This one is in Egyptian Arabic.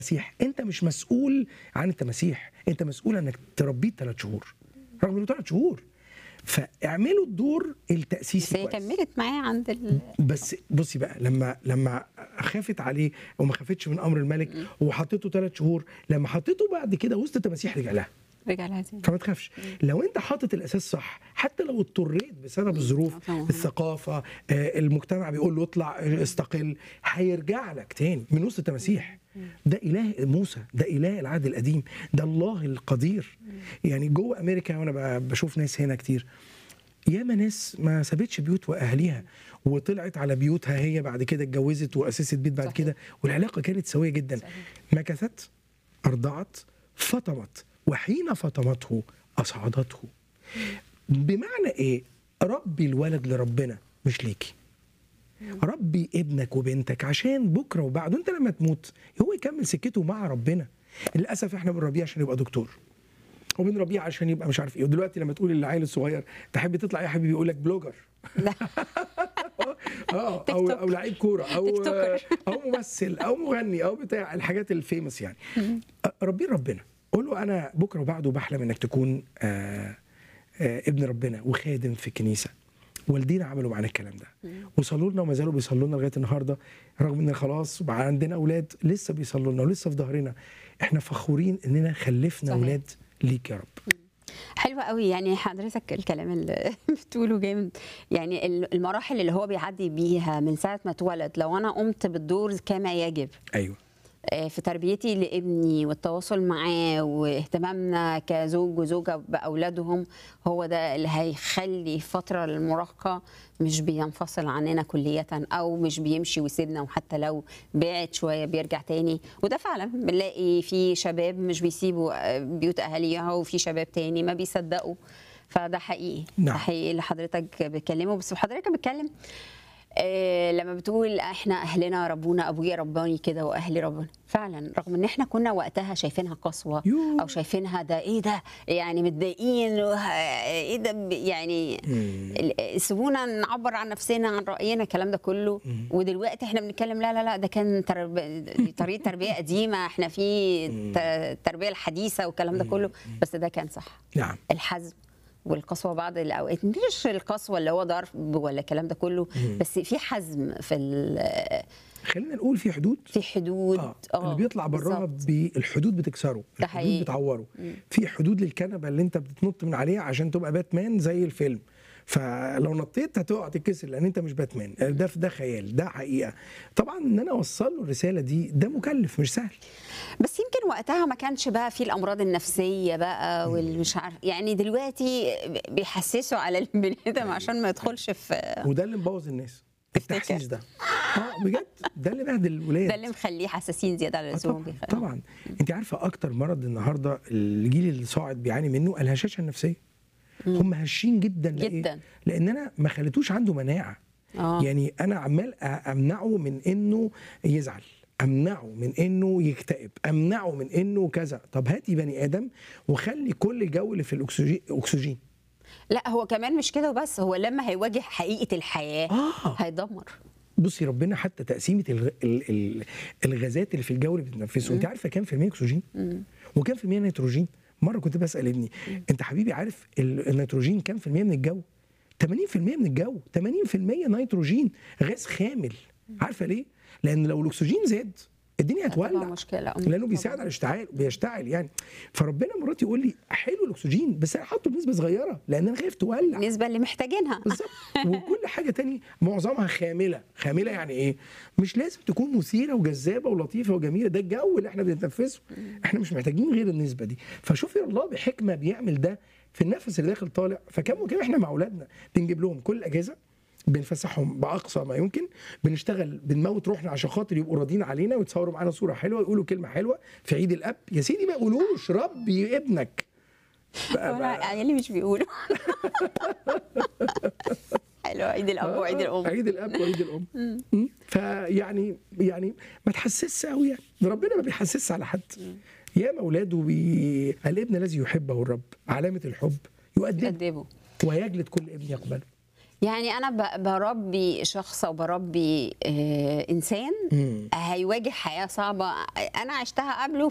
المسيح انت مش مسؤول عن التماسيح انت مسؤول انك تربيه ثلاث شهور رغم انه ثلاث شهور فاعملوا الدور بس التاسيسي هي كويس. كملت معاه عند ال... بس بصي بقى لما لما خافت عليه وما خافتش من امر الملك وحطيته ثلاث شهور لما حطيته بعد كده وسط التماسيح رجع لها رجع لها تاني فما تخافش لو انت حاطط الاساس صح حتى لو اضطريت بسبب الظروف آه طبعاً. الثقافه آه، المجتمع بيقول له اطلع آه، استقل هيرجع لك تاني من وسط التماسيح ده اله موسى ده اله العهد القديم ده الله القدير يعني جوه امريكا وانا ب- بشوف ناس هنا كتير ياما ناس ما سابتش بيوت واهليها وطلعت على بيوتها هي بعد كده اتجوزت واسست بيت بعد صحيح. كده والعلاقه كانت سويه جدا صحيح. مكثت ارضعت فطمت وحين فطمته اصعدته بمعنى ايه ربي الولد لربنا مش ليكي ربي ابنك وبنتك عشان بكره وبعده انت لما تموت هو يكمل سكته مع ربنا للاسف احنا بنربيه عشان يبقى دكتور وبنربيه عشان يبقى مش عارف ايه ودلوقتي لما تقول للعيل الصغير تحب تطلع إيه يا حبيبي يقول لك بلوجر لا اه تيك او توك. او لعيب كوره او تيك توكر. او ممثل او مغني او بتاع الحاجات الفيمس يعني ربي ربنا قول له انا بكره وبعده بحلم انك تكون آه آه ابن ربنا وخادم في الكنيسه والدينا عملوا معانا الكلام ده وصلوا لنا وما زالوا بيصلوا لنا لغايه النهارده رغم ان خلاص بقى عندنا اولاد لسه بيصلوا لنا ولسه في ظهرنا احنا فخورين اننا خلفنا صحيح. اولاد ليك يا رب حلوة قوي يعني حضرتك الكلام اللي بتقوله جامد يعني ال- المراحل اللي هو بيعدي بيها من ساعة ما اتولد لو أنا قمت بالدور كما يجب ايوه آه، في تربيتي لابني والتواصل معاه واهتمامنا كزوج وزوجة بأولادهم هو ده اللي هيخلي فترة المراهقة مش بينفصل عننا كلية أو مش بيمشي ويسيبنا وحتى لو بعد شوية بيرجع تاني وده فعلا بنلاقي في شباب مش بيسيبوا آه، بيوت أهاليها وفي شباب تاني ما بيصدقوا فده حقيقي نعم. ده حقيقي اللي حضرتك بتكلمه بس حضرتك بتكلم آه، لما بتقول احنا اهلنا ربونا ابويا رباني كده واهلي ربنا فعلا رغم ان احنا كنا وقتها شايفينها قسوه يوه. او شايفينها ده ايه ده يعني متضايقين وه- ايه ده ب- يعني ال- سيبونا نعبر عن نفسنا عن راينا الكلام ده كله ودلوقتي احنا بنتكلم لا لا لا ده كان ترب... دي طريقه تربيه قديمه احنا في ت- التربيه الحديثه والكلام ده كله بس ده كان صح نعم الحزم والقسوه بعض الاوقات مش القسوه اللي هو ضرب ولا الكلام ده كله بس في حزم في ال- خلينا نقول في حدود في حدود اه اللي بيطلع براها بالظبط. بالحدود بتكسره ده الحدود حقيقي. بتعوره في حدود للكنبه اللي انت بتنط من عليها عشان تبقى باتمان زي الفيلم فلو نطيت هتقع تتكسر لان انت مش باتمان ده ده خيال ده حقيقه طبعا ان انا اوصل له الرساله دي ده مكلف مش سهل بس يمكن وقتها ما كانش بقى في الامراض النفسيه بقى والمش عارف يعني دلوقتي بيحسسوا على البني ادم عشان ما يدخلش في وده اللي مبوظ الناس تفتكر؟ التحسيس ده اه بجد ده اللي بهدل الولاد ده اللي مخليه حساسين زياده على آه اللزوم طبعا, بيخ- طبعا انت عارفه اكتر مرض النهارده الجيل اللي صاعد بيعاني منه الهشاشه النفسيه هم هشين جدا لإيه؟ جداً. لان انا ما خليتوش عنده مناعه اه يعني انا عمال أ- امنعه من انه يزعل امنعه من انه يكتئب امنعه من انه كذا طب هاتي بني ادم وخلي كل الجو اللي في الاكسجين اكسجين لا هو كمان مش كده وبس هو لما هيواجه حقيقه الحياه اه هيدمر بصي ربنا حتى تقسيمه الغ... ال... ال... الغازات اللي في الجو اللي بتتنفسه انت عارفه كام في المية اكسجين وكام في المية نيتروجين مره كنت بسال ابني انت حبيبي عارف ال- النيتروجين كام في المية من الجو 80% من الجو 80% نيتروجين غاز خامل عارفه ليه لان لو الاكسجين زاد الدنيا هتبقى هتولع مشكله لانه بيساعد على الاشتعال بيشتعل يعني فربنا مرات يقول لي حلو الاكسجين بس انا حاطه بنسبه صغيره لان انا خايف تولع النسبه اللي محتاجينها بالظبط وكل حاجه تانية معظمها خامله خامله يعني ايه مش لازم تكون مثيره وجذابه ولطيفه وجميله ده الجو اللي احنا بنتنفسه احنا مش محتاجين غير النسبه دي فشوفي الله بحكمه بيعمل ده في النفس اللي داخل طالع فكم وكم احنا مع اولادنا بنجيب لهم كل الاجهزه بنفسحهم باقصى ما يمكن بنشتغل بنموت روحنا عشان خاطر يبقوا راضيين علينا ويتصوروا معانا صوره حلوه يقولوا كلمه حلوه في عيد الاب يا سيدي ما يقولوش ربي ابنك بقى- وانا بقى- عيالي مش بيقولوا حلو عيد الاب وعيد الام عيد الاب وعيد الام مم. فيعني يعني ما تحسسش قوي يعني ربنا ما بيحسسش على حد يا اولاده بي... الابن الذي يحبه الرب علامه الحب يؤدب يأدبوا ويجلد كل ابن يقبله يعني انا ب- بربي شخص او بربي آه، انسان مم. هيواجه حياه صعبه انا عشتها قبله